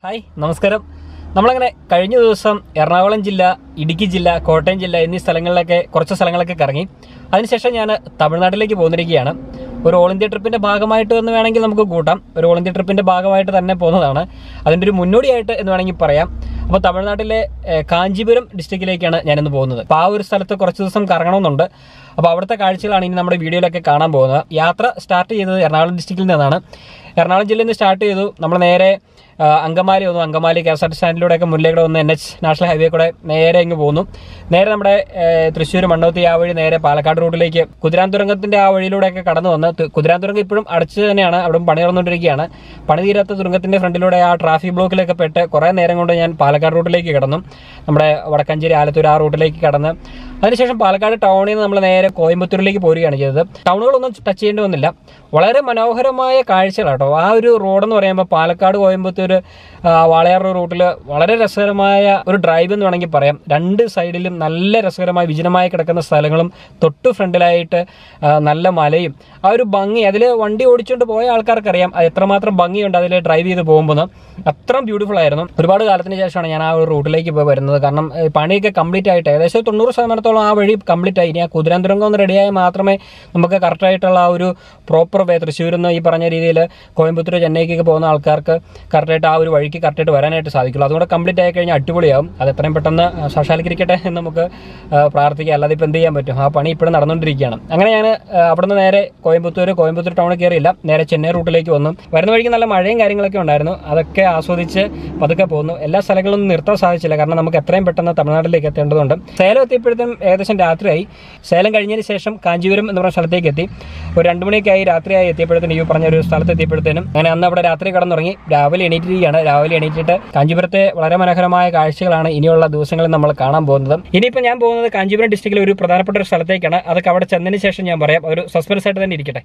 hi നമസ്കാരം നമ്മളങ്ങനെ കഴിഞ്ഞ ദിവസം എറണാകുളം ജില്ല ഇടുക്കി ജില്ല കോട്ടയം ജില്ല എന്നീ സ്ഥലങ്ങളിലൊക്കെ കുറച്ച് സ്ഥലങ്ങളൊക്കെ കറങ്ങി അതിനുശേഷം ഞാൻ തമിഴ്നാട്ടിലേക്ക് പോന്നിരിക്കുകയാണ് ഒരു ഓൾ ഇന്ത്യ ട്രിപ്പിന്റെ ഭാഗമായിട്ട് എന്ന് വേണമെങ്കിൽ നമുക്ക് കൂട്ടാം ഒരു ഓൾ ഇന്ത്യ ട്രിപ്പിന്റെ ഭാഗമായിട്ട് തന്നെ പോകുന്നതാണ് അതിൻ്റെ ഒരു മുന്നോടിയായിട്ട് എന്ന് വേണമെങ്കിൽ പറയാം അപ്പോൾ തമിഴ്നാട്ടിലെ ഏഹ്, കാഞ്ചീപുരം ഡിസ്ട്രിക്റ്റിലേക്കാണ് ഞാനിന്ന് പോകുന്നത് അപ്പോൾ ആ ഒരു സ്ഥലത്ത് കുറച്ച് ദിവസം കറങ്ങണമെന്നുണ്ട് അപ്പോൾ അവിടുത്തെ കാഴ്ചകളാണ് ഇനി നമ്മുടെ വീഡിയോയിലൊക്കെ കാണാൻ പോകുന്നത് യാത്ര സ്റ്റാർട്ട് ചെയ്തത് എറണാകുളം ഡിസ്ട്രിക്റ്റിൽ നിന്നാണ് എറണാകുളം ജില്ലയിൽ നിന്ന് സ്റ്റാർട്ട് ചെയ്തു നമ്മൾ നേരെ ആ, അങ്കമാലി വന്നു Angamaly K S R T സ്റ്റാൻഡിലൂടെയൊക്കെ മുന്നിലേക്കൂടെ വന്ന് എൻ എച്ച് നാഷണൽ ഹൈവേ കൂടെ നേരെ ഇങ്ങ് പോന്നു നേരെ നമ്മുടെ തൃശ്ശൂർ മണ്ണോത്തി ആ വഴി നേരെ പാലക്കാട് റൂട്ടിലേക്ക് കുതിരാൻതുരങ്കത്തിന്റെ ആ വഴിയിലൂടെയൊക്കെ കടന്നു വന്ന് തു- കുതിരാൻതുരങ്കം ഇപ്പോഴും അടച്ചു തന്നെയാണ് അവിടെ പണി നടന്നുകൊണ്ടിരിക്കുകയാണ് പണി തീരാത്ത തുരങ്കത്തിന്റെ ഫ്രണ്ടിലൂടെ ആ ട്രാഫിക് ബ്ലോക്കിലൊക്കെ പെട്ട് കുറേ നേരം കൊണ്ട് ഞാൻ പാലക്കാട് റൂട്ടിലേക്ക് കടന്നു നമ്മുടെ വടക്കഞ്ചേരി ആലത്തൂർ ആ റൂട്ടിലേക്ക് കടന്ന് അതിനുശേഷം പാലക്കാട് ടൗണിൽ നിന്ന് നമ്മൾ നേരെ കോയമ്പത്തൂരിലേക്ക് പോരുകയാണ് ചെയ്തത് ടൗണുകളൊന്നും ടച്ച് ചെയ്യേണ്ടി വന്നില്ല വളരെ മനോഹരമായ കാഴ്ചകളാണ് കേട്ടോ ആ ഒരു റോഡെന്ന് പറയുമ്പോൾ പാലക്കാട് കോയമ്പത്തൂർ ആ, വാളയാർ റൂട്ടിൽ വളരെ രസകരമായ ഒരു ഡ്രൈവ് എന്ന് വേണമെങ്കിൽ പറയാം രണ്ട് സൈഡിലും നല്ല രസകരമായ വിജനമായി കിടക്കുന്ന സ്ഥലങ്ങളും തൊട്ടു ഫ്രണ്ടിലായിട്ട് ആ, നല്ല മലയും ആ ഒരു ഭംഗി അതിൽ വണ്ടി ഓടിച്ചുകൊണ്ട് പോയ ആൾക്കാർക്കറിയാം അത് എത്രമാത്രം ഭംഗിയുണ്ട് അതിൽ ഡ്രൈവ് ചെയ്ത് പോകുമ്പോൾ അത്രയും ബ്യൂട്ടിഫുൾ ആയിരുന്നു ഒരുപാട് കാലത്തിന് ശേഷമാണ് ഞാൻ ആ ഒരു റൂട്ടിലേക്ക് പോയി വരുന്നത് കാരണം ഏ, പണിയൊക്കെ കംപ്ലീറ്റ് ആയിട്ട് ഏകദേശം തൊണ്ണൂറ് ശതമാനത്തോളം ആ വഴി കംപ്ലീറ്റ് ആയി ഇനി ആ കുതിരാന്തുരങ്കം ഒന്ന് റെഡിയായാൽ മാത്രമേ നമുക്ക് കറക്റ്റായിട്ടുള്ള ആ ഒരു പ്രോപ്പർ വേ തൃശ്ശൂരിൽ നിന്ന് ഈ പറഞ്ഞ രീതിയിൽ കോയമ്പത്തൂർ ചെന്നൈക്കൊക്കെ പോകുന്ന ആൾക്കാർക്ക് കറക്റ്റായിട്ട് ആ ഒരു വഴിക്ക് കറക്റ്റായിട്ട് വരാനായിട്ട് സാധിക്കുള്ളൂ അതുകൊണ്ട് കംപ്ലീറ്റ് ആയി കഴിഞ്ഞാൽ അടിപൊളിയാവും അത് എത്രയും പെട്ടെന്ന് സാക്ഷാത്കരിക്കട്ടെ എന്ന് നമുക്ക് ആ, പ്രാർത്ഥിക്കാം അല്ലാതെ ഇപ്പം എന്ത് ചെയ്യാൻ പറ്റും ആ പണി ഇപ്പോഴും നടന്നുകൊണ്ടിരിക്കുകയാണ് അങ്ങനെ ഞാൻ അവിടുന്ന് നേരെ കോയമ്പത്തൂർ കോയമ്പത്തൂർ ടൗണിൽ കയറിയില്ല നേരെ ചെന്നൈ റൂട്ടിലേക്ക് വന്നു വരുന്ന വഴിക്ക് നല്ല മഴയും കാര്യങ്ങളൊക്കെ ഉണ്ടായിരുന്നു അതൊക്കെ ആസ്വദിച്ച് പതുക്കെ പോകുന്നു എല്ലാ സ്ഥലങ്ങളൊന്നും നിർത്താൻ സാധിച്ചില്ല കാരണം നമുക്ക് എത്രയും പെട്ടെന്ന് തമിഴ്നാട്ടിലേക്ക് എത്തേണ്ടതുണ്ട് സേലം എത്തിയപ്പോഴത്തേനും ഏകദേശം രാത്രിയായി സേലം കഴിഞ്ഞതിന് ശേഷം കാഞ്ചീപുരം എന്ന് പറഞ്ഞ സ്ഥലത്തേക്ക് എത്തി ഒരു രണ്ട് മണിയൊക്കെ ആയി രാത്രിയായി എത്തിയപ്പോഴത്തേനും ഈ പറഞ്ഞ ഒരു സ്ഥലത്ത് എത്തിയപ്പോഴത്തേനും അങ്ങനെ അന്ന് അവിടെ രാത്രി കടന്നുറങ്ങി രാവിലെ എണീറ്റിരിക്കുകയാണ് രാവിലെ എണീറ്റിട്ട് കാഞ്ചീപുരത്തെ വളരെ മനോഹരമായ കാഴ്ചകളാണ് ഇനിയുള്ള ദിവസങ്ങളിൽ നമ്മൾ കാണാൻ പോകുന്നത് ഇനിയിപ്പോൾ ഞാൻ പോകുന്നത് കാഞ്ചീപുരം ഡിസ്ട്രിക്റ്റിലെ ഒരു പ്രധാനപ്പെട്ട ഒരു സ്ഥലത്തേക്കാണ് അതൊക്കെ അവിടെ ചെന്നതിന് ശേഷം ഞാൻ പറയാം ഒരു സസ്പെൻസ് ആയിട്ട് തന്നെ ഇരിക്കട്ടെ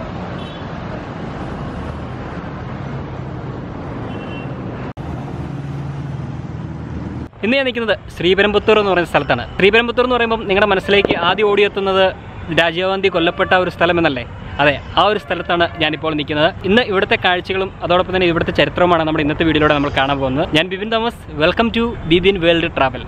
ഇന്ന് ഞാൻ നിൽക്കുന്നത് ശ്രീപെരുമ്പത്തൂർ എന്ന് പറയുന്ന സ്ഥലത്താണ് ശ്രീപെരുമ്പത്തൂർ എന്ന് പറയുമ്പോൾ നിങ്ങളുടെ മനസ്സിലേക്ക് ആദ്യം ഓടിയെത്തുന്നത് രാജീവ് ഗാന്ധി കൊല്ലപ്പെട്ട ഒരു സ്ഥലം എന്നല്ലേ അതെ ആ ഒരു സ്ഥലത്താണ് ഞാനിപ്പോൾ നിൽക്കുന്നത് ഇന്ന് ഇവിടുത്തെ കാഴ്ചകളും അതോടൊപ്പം തന്നെ ഇവിടുത്തെ ചരിത്രവുമാണ് നമ്മുടെ ഇന്നത്തെ വീഡിയോയിലൂടെ നമ്മൾ കാണാൻ പോകുന്നത് ഞാൻ Bipin Thomas welcome to Bibin world travel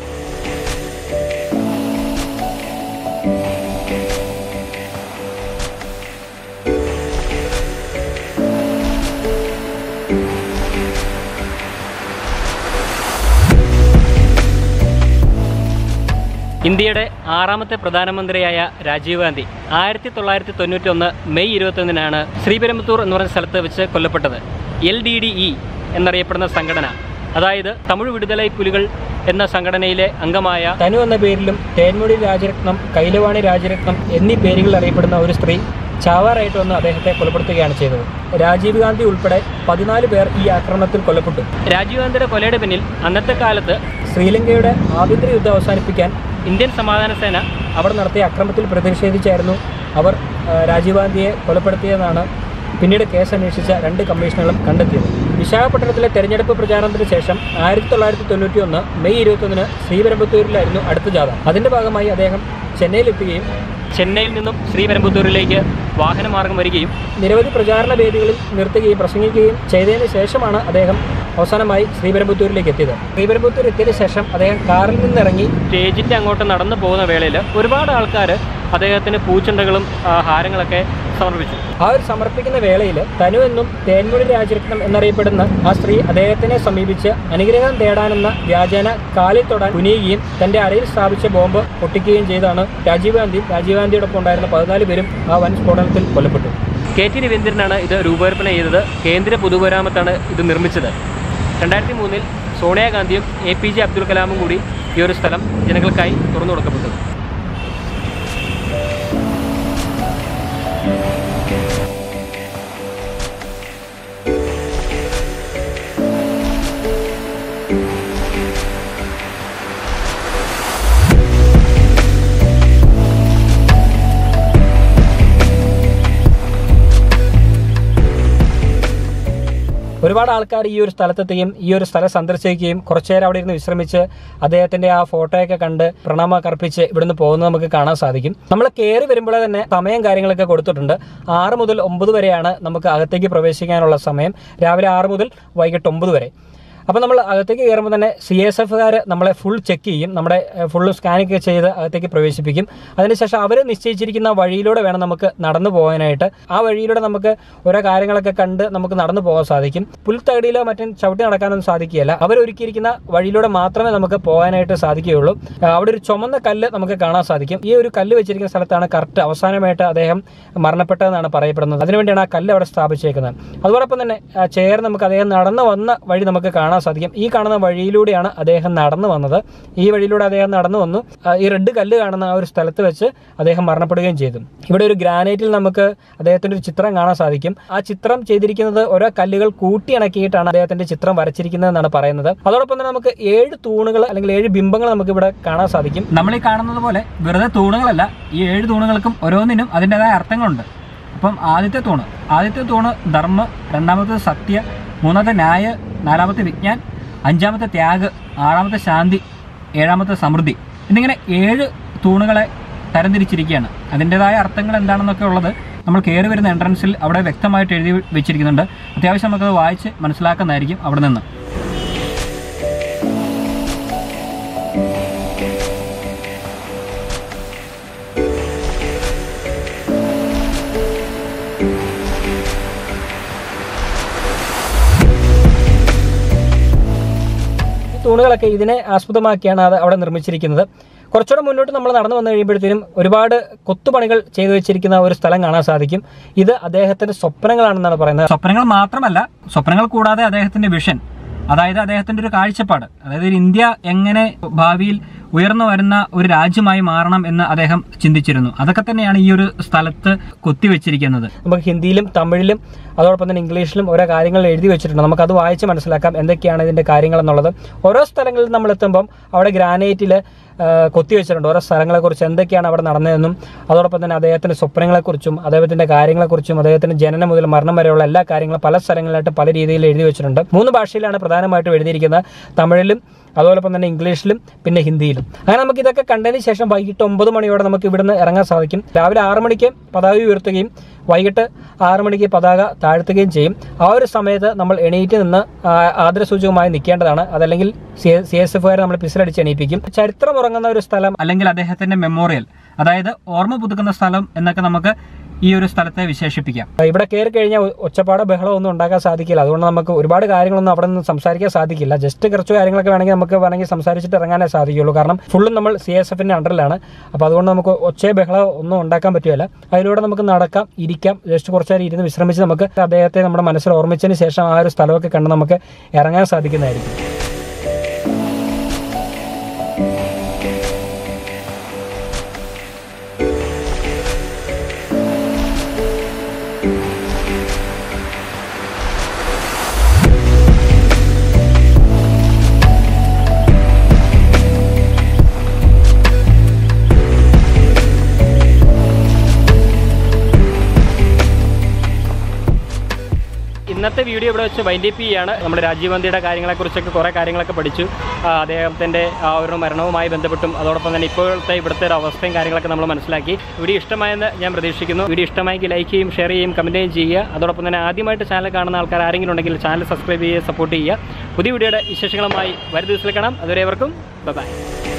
ഇന്ത്യയുടെ ആറാമത്തെ പ്രധാനമന്ത്രിയായ രാജീവ് ഗാന്ധി ആയിരത്തി തൊള്ളായിരത്തി തൊണ്ണൂറ്റി ഒന്ന് മെയ് ഇരുപത്തൊന്നിനാണ് ശ്രീപെരുമ്പത്തൂർ എന്ന് പറയുന്ന സ്ഥലത്ത് വെച്ച് കൊല്ലപ്പെട്ടത് എൽ ഡി ഡി ഇ എന്നറിയപ്പെടുന്ന സംഘടന അതായത് തമിഴ് വിടുതലൈ പുലികൾ എന്ന സംഘടനയിലെ അംഗമായ തനു എന്ന പേരിലും തേൻമൊഴി രാജരത്നം കൈലവാണി രാജരത്നം എന്നീ പേരുകളിൽ അറിയപ്പെടുന്ന ഒരു സ്ത്രീ ചാവാറായിട്ട് വന്ന് അദ്ദേഹത്തെ കൊലപ്പെടുത്തുകയാണ് ചെയ്തത് രാജീവ് ഗാന്ധി ഉൾപ്പെടെ പതിനാല് പേർ ഈ ആക്രമണത്തിൽ കൊല്ലപ്പെട്ടു രാജീവ് ഗാന്ധിയുടെ കൊലയുടെ പിന്നിൽ അന്നത്തെ കാലത്ത് ശ്രീലങ്കയുടെ ആഭ്യന്തര യുദ്ധം അവസാനിപ്പിക്കാൻ ഇന്ത്യൻ സമാധാന സേന അവർ നടത്തിയ അക്രമത്തിൽ പ്രതിഷേധിച്ചായിരുന്നു അവർ ആ, രാജീവ് ഗാന്ധിയെ കൊലപ്പെടുത്തിയതെന്നാണ് പിന്നീട് കേസ് അന്വേഷിച്ച രണ്ട് കമ്മീഷനുകളും കണ്ടെത്തിയത് വിശാഖപട്ടണത്തിലെ തെരഞ്ഞെടുപ്പ് പ്രചാരണത്തിന് ശേഷം ആയിരത്തി തൊള്ളായിരത്തി തൊണ്ണൂറ്റി ഒന്ന് മെയ് ഇരുപത്തൊന്നിന് ശ്രീപെരുമ്പത്തൂരിലായിരുന്നു അടുത്ത ജാഥ അതിന്റെ ഭാഗമായി അദ്ദേഹം ചെന്നൈയിലെത്തുകയും ചെന്നൈയിൽ നിന്നും ശ്രീപെരുമ്പത്തൂരിലേക്ക് വാഹനമാർഗം വരികയും നിരവധി പ്രചാരണ വേദികളിൽ നിർത്തുകയും പ്രസംഗിക്കുകയും ചെയ്തതിന് ശേഷമാണ് അദ്ദേഹം അവസാനമായി ശ്രീപെരുമ്പത്തൂരിലേക്ക് എത്തിയത് ശ്രീപെരുമ്പത്തൂർ എത്തിയതിനു ശേഷം അദ്ദേഹം കാറിൽ നിന്നിറങ്ങി സ്റ്റേജിന്റെ അങ്ങോട്ട് നടന്നു പോകുന്ന വേളയിൽ ഒരുപാട് ആൾക്കാർ അദ്ദേഹത്തിന് പൂച്ചെണ്ടകളും ആ, ഹാരങ്ങളൊക്കെ സമർപ്പിച്ചു ആ ഒരു സമർപ്പിക്കുന്ന വേളയിൽ തനു എന്നും തേൻമൊഴി രാജരത്നം എന്നറിയപ്പെടുന്ന ആ സ്ത്രീ അദ്ദേഹത്തിനെ സമീപിച്ച് അനുഗ്രഹം തേടാനെന്ന വ്യാജേന കാലിൽ തൊടാൻ കുനിയുകയും തന്റെ അരയിൽ സ്ഥാപിച്ച ബോംബ് പൊട്ടിക്കുകയും ചെയ്താണ് രാജീവ് ഗാന്ധിയും രാജീവ് ഗാന്ധിയോടൊപ്പം ഉണ്ടായിരുന്ന പതിനാല് പേരും ആ വൻ സ്ഫോടനത്തിൽ കൊല്ലപ്പെട്ടു കെ ടി രവീന്ദ്രനാണ് ഇത് രൂപകൽപ്പന ചെയ്തത് കേന്ദ്ര പൊതുമരാമത്താണ് ഇത് നിർമ്മിച്ചത് രണ്ടായിരത്തി മൂന്നിൽ സോണിയാഗാന്ധിയും എ പി ജെ അബ്ദുൽ കലാമും കൂടി ഈ ഒരു സ്ഥലം ജനങ്ങൾക്കായി തുറന്നു കൊടുക്കപ്പെട്ടു ഒരുപാട് ആൾക്കാർ ഈ ഒരു സ്ഥലത്തെത്തുകയും ഈ ഒരു സ്ഥലം സന്ദർശിക്കുകയും കുറച്ചു നേരം അവിടെ ഇരുന്ന് വിശ്രമിച്ച് അദ്ദേഹത്തിന്റെ ആ ഫോട്ടോയൊക്കെ കണ്ട് പ്രണാമം അർപ്പിച്ച് ഇവിടുന്ന് പോകുന്നത് നമുക്ക് കാണാൻ സാധിക്കും നമ്മൾ കയറി വരുമ്പോഴേ തന്നെ സമയം കാര്യങ്ങളൊക്കെ കൊടുത്തിട്ടുണ്ട് ആറ് മുതൽ ഒമ്പത് വരെയാണ് നമുക്ക് അകത്തേക്ക് പ്രവേശിക്കാനുള്ള സമയം രാവിലെ ആറ് മുതൽ വൈകിട്ട് ഒമ്പത് വരെ അപ്പോൾ നമ്മൾ അകത്തേക്ക് കയറുമ്പോൾ തന്നെ സി എസ് എഫുകാർ നമ്മളെ ഫുൾ ചെക്ക് ചെയ്യും നമ്മുടെ ഫുൾ സ്കാനൊക്കെ ചെയ്ത് അകത്തേക്ക് പ്രവേശിപ്പിക്കും അതിനുശേഷം അവർ നിശ്ചയിച്ചിരിക്കുന്ന വഴിയിലൂടെ വേണം നമുക്ക് നടന്നു പോകാനായിട്ട് ആ വഴിയിലൂടെ നമുക്ക് ഓരോ കാര്യങ്ങളൊക്കെ കണ്ട് നമുക്ക് നടന്നു പോകാൻ സാധിക്കും പുൽത്തകടിയിലോ മറ്റും ചവിട്ടി നടക്കാനൊന്നും സാധിക്കുകയില്ല അവരൊരുക്കിയിരിക്കുന്ന വഴിയിലൂടെ മാത്രമേ നമുക്ക് പോകാനായിട്ട് സാധിക്കുകയുള്ളൂ ആ, അവിടെ ഒരു ചുമന്ന കല്ല് നമുക്ക് കാണാൻ സാധിക്കും ഈ ഒരു കല്ല് വെച്ചിരിക്കുന്ന സ്ഥലത്താണ് കറക്റ്റ് അവസാനമായിട്ട് അദ്ദേഹം മരണപ്പെട്ടതെന്നാണ് പറയപ്പെടുന്നത് അതിനുവേണ്ടിയാണ് ആ കല്ല് അവിടെ സ്ഥാപിച്ചേക്കുന്നത് അതോടൊപ്പം തന്നെ ആ ചെയർ നമുക്ക് അദ്ദേഹം നടന്നു വന്ന വഴി നമുക്ക് കാണാൻ സാധിക്കും ഈ കാണുന്ന വഴിയിലൂടെയാണ് അദ്ദേഹം നടന്നു വന്നത് ഈ വഴിയിലൂടെ അദ്ദേഹം നടന്നു വന്നു ആ, ഈ റെഡ് കല്ല് കാണുന്ന ആ ഒരു സ്ഥലത്ത് വെച്ച് അദ്ദേഹം മരണപ്പെടുകയും ചെയ്തു ഇവിടെ ഒരു ഗ്രാനൈറ്റിൽ നമുക്ക് അദ്ദേഹത്തിന്റെ ഒരു ചിത്രം കാണാൻ സാധിക്കും ആ ചിത്രം ചെയ്തിരിക്കുന്നത് ഓരോ കല്ലുകൾ കൂട്ടിയിണക്കിയിട്ടാണ് അദ്ദേഹത്തിന്റെ ചിത്രം വരച്ചിരിക്കുന്നത് എന്നാണ് പറയുന്നത് അതോടൊപ്പം തന്നെ നമുക്ക് ഏഴ് തൂണുകൾ അല്ലെങ്കിൽ ഏഴ് ബിംബങ്ങൾ നമുക്ക് ഇവിടെ കാണാൻ സാധിക്കും നമ്മൾ ഈ കാണുന്നത് പോലെ വെറുതെ തൂണുകളല്ല ഈ ഏഴ് തൂണുകൾക്കും ഓരോന്നിനും അതിൻ്റെതായ അർത്ഥങ്ങളുണ്ട് അപ്പം ആദ്യത്തെ തൂണ് ആദ്യത്തെ തൂണ് ധർമ്മ രണ്ടാമത്തെ സത്യ മൂന്നാമത്തെ ന്യായ നാലാമത്തെ വിജ്ഞാൻ അഞ്ചാമത്തെ ത്യാഗ് ആറാമത്തെ ശാന്തി ഏഴാമത്തെ സമൃദ്ധി എന്നിങ്ങനെ ഏഴ് തൂണുകളെ തരംതിരിച്ചിരിക്കുകയാണ് അതിൻ്റെതായ അർത്ഥങ്ങൾ എന്താണെന്നൊക്കെ ഉള്ളത് നമ്മൾ കയറി വരുന്ന എൻട്രൻസിൽ അവിടെ വ്യക്തമായിട്ട് എഴുതി വെച്ചിരിക്കുന്നുണ്ട് അത്യാവശ്യം നമുക്കത് വായിച്ച് മനസ്സിലാക്കുന്നതായിരിക്കും അവിടെ നിന്ന് ഈ തൂണുകളൊക്കെ ഇതിനെ ആസ്പദമാക്കിയാണ് അത് അവിടെ നിർമ്മിച്ചിരിക്കുന്നത് കുറച്ചുകൂടെ മുന്നോട്ട് നമ്മൾ നടന്നു വന്നു കഴിയുമ്പോഴത്തേനും ഒരുപാട് കൊത്തുപണികൾ ചെയ്തു വെച്ചിരിക്കുന്ന ഒരു സ്ഥലം കാണാൻ സാധിക്കും ഇത് അദ്ദേഹത്തിന്റെ സ്വപ്നങ്ങളാണെന്നാണ് പറയുന്നത് സ്വപ്നങ്ങൾ മാത്രമല്ല സ്വപ്നങ്ങൾ കൂടാതെ അദ്ദേഹത്തിന്റെ വിഷൻ അതായത് അദ്ദേഹത്തിന്റെ ഒരു കാഴ്ചപ്പാട് അതായത് ഒരു ഇന്ത്യ എങ്ങനെ ഭാവിയിൽ ഉയർന്നു വരുന്ന ഒരു രാജ്യമായി മാറണം എന്ന് അദ്ദേഹം ചിന്തിച്ചിരുന്നു അതൊക്കെ തന്നെയാണ് ഈ ഒരു സ്ഥലത്ത് കൊത്തിവെച്ചിരിക്കുന്നത് നമുക്ക് ഹിന്ദിയിലും തമിഴിലും അതോടൊപ്പം തന്നെ ഇംഗ്ലീഷിലും ഓരോ കാര്യങ്ങൾ എഴുതി വെച്ചിട്ടുണ്ട് നമുക്ക് അത് വായിച്ച് മനസ്സിലാക്കാം എന്തൊക്കെയാണ് ഇതിന്റെ കാര്യങ്ങൾ എന്നുള്ളത് ഓരോ സ്ഥലങ്ങളിൽ നമ്മൾ എത്തുമ്പം അവിടെ ഗ്രാനൈറ്റിൽ കൊത്തിവെച്ചിട്ടുണ്ട് ഓരോ സ്ഥലങ്ങളെക്കുറിച്ച് എന്തൊക്കെയാണ് അവിടെ നടന്നതെന്നും അതോടൊപ്പം തന്നെ അദ്ദേഹത്തിന്റെ സ്വപ്നങ്ങളെക്കുറിച്ചും അദ്ദേഹത്തിന്റെ കാര്യങ്ങളെക്കുറിച്ചും അദ്ദേഹത്തിന്റെ ജനനം മുതൽ മരണം വരെയുള്ള എല്ലാ കാര്യങ്ങളും പല സ്ഥലങ്ങളിലായിട്ട് പല രീതിയിൽ എഴുതി വെച്ചിട്ടുണ്ട് മൂന്ന് ഭാഷയിലാണ് പ്രധാനമായിട്ടും എഴുതിയിരിക്കുന്നത് തമിഴിലും അതോടൊപ്പം തന്നെ ഇംഗ്ലീഷിലും പിന്നെ ഹിന്ദിയിലും അങ്ങനെ നമുക്ക് ഇതൊക്കെ കണ്ടതിന് ശേഷം വൈകിട്ട് ഒമ്പത് മണിയോടെ നമുക്ക് ഇവിടുന്ന് ഇറങ്ങാൻ സാധിക്കും രാവിലെ ആറ് മണിക്ക് പതാക ഉയർത്തുകയും വൈകിട്ട് ആറ് മണിക്ക് പതാക താഴ്ത്തുകയും ചെയ്യും ആ ഒരു സമയത്ത് നമ്മൾ എണീറ്റ് നിന്ന് ആ, ആദരസൂചകമായി നിൽക്കേണ്ടതാണ് അതല്ലെങ്കിൽ സി എസ് എഫുകാരെ നമ്മൾ പിസിലടിച്ച് എണീപ്പിക്കും ചരിത്രം ഉറങ്ങുന്ന ഒരു സ്ഥലം അല്ലെങ്കിൽ അദ്ദേഹത്തിന്റെ മെമ്മോറിയൽ അതായത് ഓർമ്മ പുതുക്കുന്ന സ്ഥലം എന്നൊക്കെ നമുക്ക് ഈ ഒരു സ്ഥലത്തെ വിശേഷിപ്പിക്കാം ഇവിടെ കയറി കഴിഞ്ഞാൽ ഒ- ഒച്ചപ്പാടോ ബഹളോ ഒന്നും ഉണ്ടാക്കാൻ സാധിക്കില്ല അതുകൊണ്ട് നമുക്ക് ഒരുപാട് കാര്യങ്ങളൊന്നും അവിടെ നിന്ന് സംസാരിക്കാൻ സാധിക്കില്ല ജസ്റ്റ് കുറച്ച് കാര്യങ്ങളൊക്കെ വേണമെങ്കിൽ നമുക്ക് വേണമെങ്കിൽ സംസാരിച്ചിട്ട് ഇറങ്ങാനേ സാധിക്കുള്ളൂ കാരണം ഫുള്ളും നമ്മൾ സി എസ് എഫിന്റെ അണ്ടറിലാണ് അപ്പോൾ അതുകൊണ്ട് നമുക്ക് ഒച്ചയോ ബഹളോ ഒന്നും ഉണ്ടാക്കാൻ പറ്റുകയില്ല അതിലൂടെ നമുക്ക് നടക്കാം ഇരിക്കാം ജസ്റ്റ് കുറച്ച് നേരം ഇരുന്ന് വിശ്രമിച്ച് നമുക്ക് അദ്ദേഹത്തെ നമ്മുടെ മനസ്സിൽ ഓർമ്മിച്ചതിന് ശേഷം ആ ഒരു സ്ഥലമൊക്കെ കണ്ട് നമുക്ക് ഇറങ്ങാൻ സാധിക്കുന്നതായിരിക്കും ഇന്നത്തെ വീഡിയോ ഇവിടെ വെച്ച് വൈൻഡപ്പ് ചെയ്യാണ് നമ്മുടെ രാജീവ് ഗാന്ധിയുടെ കാര്യങ്ങളെക്കുറിച്ചൊക്കെ കുറേ കാര്യങ്ങളൊക്കെ പഠിച്ചു ആ, അദ്ദേഹത്തിൻ്റെ ആ ഒരു മരണവുമായി ബന്ധപ്പെട്ടും അതോടൊപ്പം തന്നെ ഇപ്പോഴത്തെ ഇവിടുത്തെ ഒരു അവസ്ഥയും കാര്യങ്ങളൊക്കെ നമ്മൾ മനസ്സിലാക്കി വീഡിയോ ഇഷ്ടമായെന്ന് ഞാൻ പ്രതീക്ഷിക്കുന്നു വീഡിയോ ഇഷ്ടമായെങ്കിൽ ലൈക്ക് ചെയ്യും ഷെയർ ചെയ്യും കമൻറ്റ് ചെയ്യും ചെയ്യുക അതോടൊപ്പം തന്നെ ആദ്യമായിട്ട് ചാനൽ കാണുന്ന ആൾക്കാർ ആരെങ്കിലും ഉണ്ടെങ്കിൽ ചാനൽ സബ്സ്ക്രൈബ് ചെയ്യുക സപ്പോർട്ട് ചെയ്യുക പുതിയ വീഡിയോയുടെ വിശേഷങ്ങളുമായി വരും ദിവസത്തിൽ കാണാം അതുവരെ അവർക്കും ബൈ